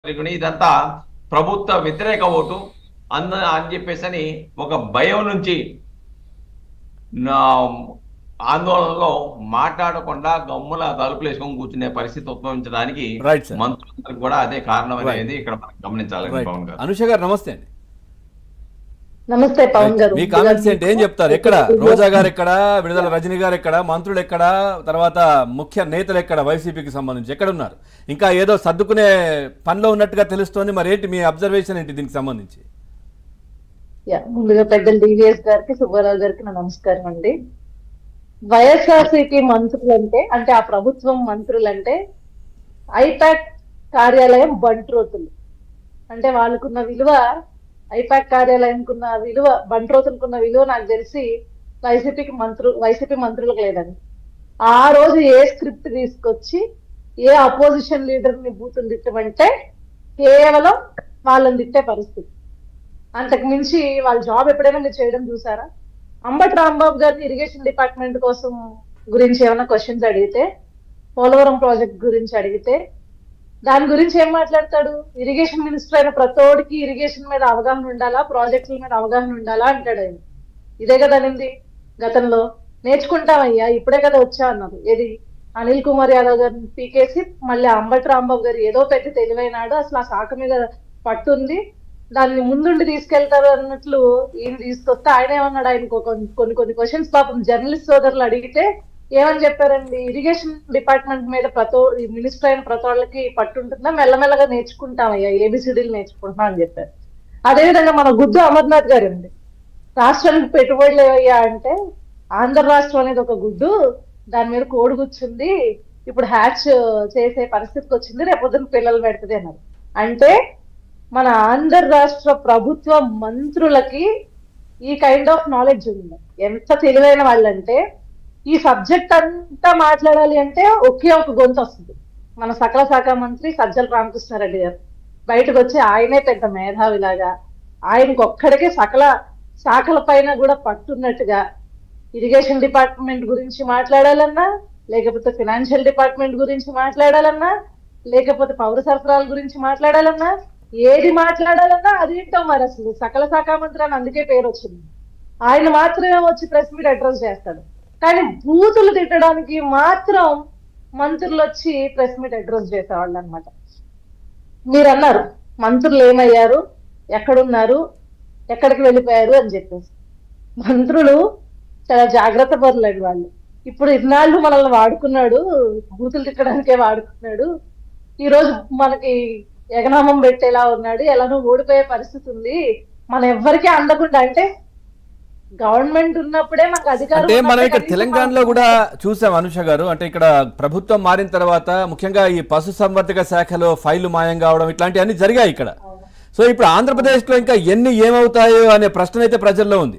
జరిగినాయి. ఇదంతా ప్రభుత్వ వ్యతిరేక ఓటు అంద అని చెప్పేసి అని ఒక భయం నుంచి నా ఆందోళనలో మాట్లాడకుండా గమ్ముల తలుపులు వేసుకొని కూర్చునే పరిస్థితి ఉద్భవించడానికి రైట్ సార్ మంత్రులందరికీ కూడా అదే కారణం అనేది ఇక్కడ మనం గమనించాలండి రైట్ పవన్ గారు అనుష గారు నమస్తే అండి నమస్తే పవన్ గారు మీ కామెంట్స్ ఏంటి ఏం చెప్తారు ఎక్కడ రోజా గారు ఎక్కడ విడుదల రజనీ గారు ఎక్కడ మంత్రులు ఎక్కడ తర్వాత ముఖ్య నేతలు ఎక్కడ వైసీపీకి సంబంధించి ఎక్కడ ఉన్నారు ఇంకా ఏదో సర్దుకునే పనిలో ఉన్నట్టుగా తెలుస్తోంది మరి ఏంటి మీ అబ్జర్వేషన్ ఏంటి దీనికి సంబంధించి యా, ముందుగా పెద్దలు డివిఎస్ గారికి సుబ్బారావు గారికి నా నమస్కారం అండి వైఎస్ఆర్సీపీ మంత్రులంటే అంటే ఆ ప్రభుత్వం మంత్రులంటే ఐపాక్ కార్యాలయం బంట్రోతులు అంటే వాళ్ళకున్న విలువ ఐపాక్ కార్యాలయంకున్న విలువ బంట్రోతులకున్న విలువ నాకు తెలిసి వైసీపీకి మంత్రు వైసీపీ మంత్రులకు లేదండి ఆ రోజు ఏ స్క్రిప్ట్ తీసుకొచ్చి ఏ అపోజిషన్ లీడర్ ని బూతులు తిట్టమంటే కేవలం వాళ్ళని తిట్టే పరిస్థితి అంతకు మించి వాళ్ళ జాబ్ ఎప్పుడైనా మీరు చేయడం చూసారా అంబటి రాంబాబు గారిని ఇరిగేషన్ డిపార్ట్మెంట్ కోసం గురించి ఏమైనా క్వశ్చన్స్ అడిగితే పోలవరం ప్రాజెక్ట్ గురించి అడిగితే దాని గురించి ఏం మాట్లాడతాడు ఇరిగేషన్ మినిస్టర్ అయిన ప్రతోడికి ఇరిగేషన్ మీద అవగాహన ఉండాలా ప్రాజెక్టుల మీద అవగాహన ఉండాలా అంటాడు ఆయన ఇదే కదా నింది గతంలో నేర్చుకుంటామయ్యా ఇప్పుడే కదా వచ్చా అన్నారు ఏది అనిల్ కుమార్ యాదవ్ గారిని పీకేసి మళ్ళీ అంబటి రాంబాబు గారు ఏదో పెద్ద తెలివైనాడు అసలు ఆ శాఖ మీద పట్టుంది దాన్ని ముందుండి తీసుకెళ్తారు అన్నట్లు ఈయన తీసుకొస్తే ఆయన ఏమన్నాడు ఆయనకు ఒక కొన్ని కొన్ని క్వశ్చన్స్ పాపం జర్నలిస్ట్ సోదరులు అడిగితే ఏమని చెప్పారండి ఇరిగేషన్ డిపార్ట్మెంట్ మీద ప్రతో మినిస్టర్ అయిన ప్రతి వాళ్ళకి పట్టుంటుందా మెల్లమెల్లగా నేర్చుకుంటామయ్యా ఏబిసిడీలు నేర్చుకుంటున్నాం అని చెప్పారు అదేవిధంగా మన గుద్దు అమర్నాథ్ గారు అండి రాష్ట్రానికి పెట్టుబడులు ఏవయ్యా అంటే ఆంధ్ర రాష్ట్రం అనేది ఒక గుడ్డు దాని మీద కోడి కూర్చుంది ఇప్పుడు హ్యాచ్ చేసే పరిస్థితికి వచ్చింది రేపొద్దున పిల్లలు పెడుతుంది అన్నారు అంటే మన ఆంధ్ర రాష్ట్ర ప్రభుత్వ మంత్రులకి ఈ కైండ్ ఆఫ్ నాలెడ్జ్ ఉంది ఎంత తెలివైన వాళ్ళంటే ఈ సబ్జెక్ట్ అంతా మాట్లాడాలి అంటే ఒకే ఒక గొంతు వస్తుంది మన సకల శాఖ మంత్రి సజ్జల రామకృష్ణారెడ్డి గారు బయటకు వచ్చి ఆయనే పెద్ద మేధావిలాగా ఆయనకు ఒక్కడికే సకల శాఖల పైన కూడా పట్టున్నట్టుగా ఇరిగేషన్ డిపార్ట్మెంట్ గురించి మాట్లాడాలన్నా లేకపోతే ఫినాన్షియల్ డిపార్ట్మెంట్ గురించి మాట్లాడాలన్నా లేకపోతే పౌర సరఫరాల గురించి మాట్లాడాలన్నా ఏది మాట్లాడాలన్నా అదేంటో మరి అసలు సకల శాఖ మంత్రి అని అందుకే పేరు వచ్చింది ఆయన మాత్రమే వచ్చి ప్రెస్ మీట్ అడ్రస్ చేస్తాడు కానీ బూతులు తిట్టడానికి మాత్రం మంత్రులు వచ్చి ప్రెస్ మీట్ అడ్రస్ చేసేవాళ్ళు అనమాట మీరు అన్నారు మంత్రులు ఏమయ్యారు ఎక్కడున్నారు ఎక్కడికి వెళ్ళిపోయారు అని చెప్పేసి మంత్రులు చాలా జాగ్రత్త పరులండి వాళ్ళు ఇప్పుడు ఇన్నాళ్ళు మనల్ని వాడుకున్నాడు బూతులు తిట్టడానికే వాడుకున్నాడు ఈ రోజు మనకి ఎగనామం పెట్టేలా ఉన్నాడు ఎలానో ఓడిపోయే పరిస్థితి ఉంది మన ఎవ్వరికీ అందకుండా అంటే గవర్నమెంట్ ఉన్నప్పుడే మనకు అధికారం అంటే మనం ఉన్నప్పుడే ఇక్కడ కనీసం తెలంగాణలో కూడా చూసాం అనుష గారు అంటే ఇక్కడ ప్రభుత్వం మారిన తర్వాత ముఖ్యంగా ఈ పశు సంవర్ధక శాఖలో ఫైళ్లు మాయం కావడం ఇట్లాంటివన్నీ జరిగాయి ఇక్కడ సో ఇప్పుడు ఆంధ్రప్రదేశ్లో ఇంకా ఎన్ని ఏమవుతాయో అనే ప్రశ్న అయితే ప్రజల్లో ఉంది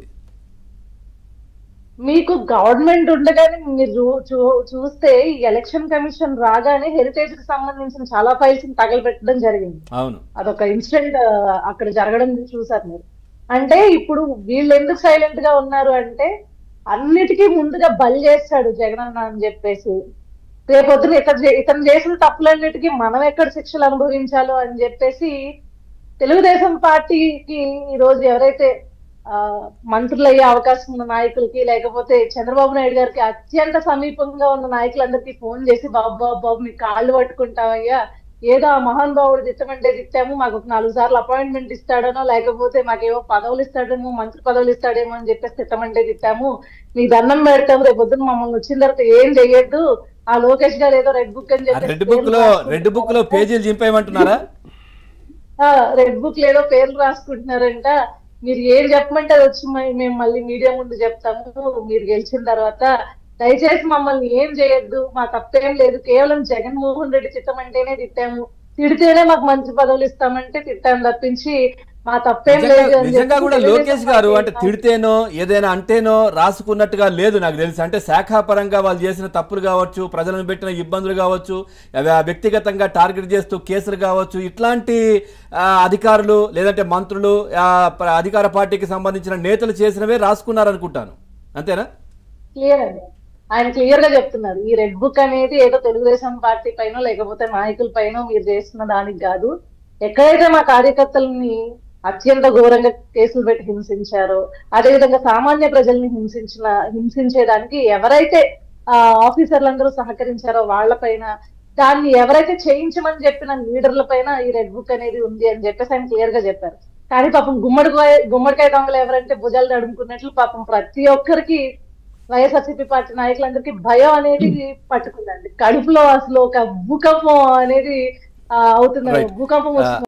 మీకు గవర్నమెంట్ ఉండగానే మీరు చూ- చూ- చూస్తే ఈ ఎలక్షన్ కమిషన్ రాగానే హెరిటేజ్ కి సంబంధించిన చాలా ఫైల్స్ తగలబెట్టడం జరిగింది అవును అదొక ఇన్సిడెంట్ అక్కడ జరగడం చూసారు మీరు అంటే ఇప్పుడు వీళ్ళు ఎందుకు సైలెంట్ గా ఉన్నారు అంటే అన్నిటికీ ముందుగా బలి చేస్తాడు జగన్ అన్న అని చెప్పేసి రేపొద్దున ఇతను చే- ఇతను చేసిన తప్పులన్నిటికీ మనం ఎక్కడ శిక్షలు అనుభవించాలో అని చెప్పేసి తెలుగుదేశం పార్టీకి ఈ రోజు ఎవరైతే ఆ, మంత్రులు అయ్యే అవకాశం ఉన్న నాయకులకి లేకపోతే చంద్రబాబు నాయుడు గారికి అత్యంత సమీపంగా ఉన్న నాయకులందరికీ ఫోన్ చేసి బాబు బాబు బాబు మీ కాళ్ళు పట్టుకుంటామయ్యా ఏదో ఆ మహాన్ బాబుడు తిట్టమంటే తిట్టాము మాకు ఒక నాలుగు సార్లు అపాయింట్మెంట్ ఇస్తాడనో లేకపోతే మాకేమో పదవులు ఇస్తాడేమో మంత్రి పదవులు ఇస్తాడేమో అని చెప్పేసి తిట్టమంటే తిట్టాము మీ దండం పెడతాము రేపు పొద్దున్న మమ్మల్ని వచ్చిన తర్వాత ఏం చెయ్యొద్దు ఆ లోకేష్ గారు ఏదో రెడ్ బుక్ అని ఆ చెప్పి రెడ్ బుక్ లో రెడ్ బుక్ లో పేజీలు చింపేయమంటున్నారా రెడ్ బుక్ లేదో పేర్లు రాసుకుంటున్నారంట మీరు ఏం చెప్పమంటే అది వచ్చి మ- మేము మళ్ళీ మీడియా ముందు చెప్తాము మీరు గెలిచిన తర్వాత దయచేసి మమ్మల్ని ఏం చేయొద్దు మా తప్పేం లేదు కేవలం జగన్మోహన్ రెడ్డి తిట్టమంటేనే తిట్టాము తిడితేనే మాకు మంచి పదవులు ఇస్తామంటే తిట్టాము తప్పించి మా తప్పేం లేదు నిజంగా అని నిజంగా చెప్పి కూడా తెలుగుదేశం లోకేష్ గారు పార్టీ అంటే తిడితేనో ఏదైనా అంటేనో రాసుకున్నట్టుగా లేదు నాకు తెలిసి అంటే శాఖాపరంగా వాళ్ళు చేసిన తప్పులు కావచ్చు ప్రజలను పెట్టిన ఇబ్బందులు కావచ్చు అవి ఆ వ్యక్తిగతంగా టార్గెట్ చేస్తూ కేసులు కావచ్చు ఇట్లాంటి ఆ, అధికారులు లేదంటే మంత్రులు ఆ, ప్ర- అధికార పార్టీకి సంబంధించిన నేతలు చేసినవే రాసుకున్నారు అనుకుంటాను అంతేనా క్లియర్ అండి ఆయన క్లియర్ గా చెప్తున్నారు ఈ రెడ్ బుక్ అనేది ఏదో తెలుగుదేశం పార్టీ పైన లేకపోతే నాయకుల పైన మీరు చేస్తున్న దానికి కాదు ఎక్కడైతే మా కార్యకర్తలని అత్యంత ఘోరంగా కేసులు పెట్టి హింసించారో అదేవిధంగా సామాన్య ప్రజల్ని హింసించిన హింసించేదానికి ఎవరైతే ఆ ఆఫీసర్లందరూ సహకరించారో వాళ్ళపైన దాన్ని ఎవరైతే చేయించమని చెప్పిన లీడర్ల పైన ఈ రెడ్ బుక్ అనేది ఉంది అని చెప్పేసి ఆయన క్లియర్ గా చెప్పారు కానీ పాపం గుమ్మడికాయ గుమ్మడికాయ దొంగలు ఎవరంటే భుజాలు నడుముకున్నట్లు పాపం ప్రతి ఒక్కరికి వైఎస్ఆర్సీపీ పార్టీ నాయకులందరికీ భయం అనేది పట్టుకుందండి కడుపులో అసలు ఒక భూకంపం అనేది ఆ, అవుతుంది Right. భూకంపం ఆ, వస్తుంది